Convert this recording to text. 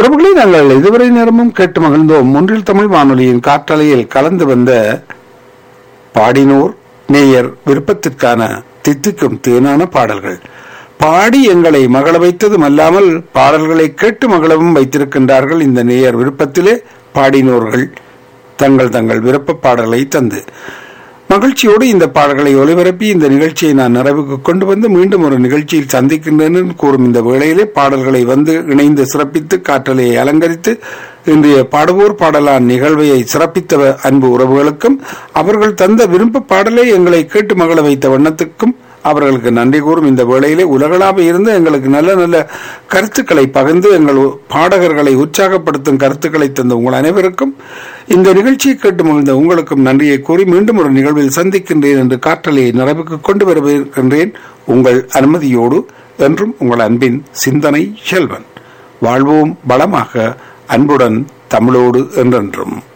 உறவுகளை நாங்கள் இதுவரை நேரமும் கேட்டு மகிழ்ந்தோம் ஒன்றில் தமிழ் வானொலியின் காற்றலையில் கலந்து வந்த பாடினோர் நேயர் விருப்பத்திற்கான தித்திக்கும் தேனான பாடல்கள் பாடி எங்களை மகள வைத்ததும் அல்லாமல் பாடல்களை கேட்டு மகளவும் வைத்திருக்கின்றார்கள் இந்த நேயர் விருப்பத்திலே பாடினோர்கள் தங்கள் தங்கள் விருப்ப பாடல்களை தந்து மகிழ்ச்சியோடு இந்த பாடல்களை ஒலிபரப்பி இந்த நிகழ்ச்சியை நான் நிறைவுக்கு கொண்டு வந்து மீண்டும் ஒரு நிகழ்ச்சியில் சந்திக்கின்றேன் என்று கூறும் இந்த வேளையிலே பாடல்களை வந்து இணைந்து சிறப்பித்து காற்றலையை அலங்கரித்து இன்றைய பாடுவோர் பாடலான் நிகழ்வை சிறப்பித்த அன்பு உறவுகளுக்கும் அவர்கள் தந்த விருப்ப பாடலை எங்களை கேட்டு மகள வைத்த வண்ணத்துக்கும் அவர்களுக்கு நன்றி கூறும் இந்த வேளையிலே உலகளாக இருந்து எங்களுக்கு நல்ல நல்ல கருத்துக்களை பகிர்ந்து எங்கள் பாடகர்களை உற்சாகப்படுத்தும் கருத்துக்களை தந்த உங்கள் அனைவருக்கும் இந்த நிகழ்ச்சியை கேட்டு மகிழ்ந்த உங்களுக்கும் நன்றியை கூறி மீண்டும் ஒரு நிகழ்வில் சந்திக்கின்றேன் என்று காற்றலையை நிறைவுக்கு கொண்டு வரவிருக்கின்றேன் உங்கள் அனுமதியோடு என்றும் உங்கள் அன்பின் சிந்தனை செல்வன் வாழ்வோம் பலமாக அன்புடன் தமிழோடு என்றென்றும்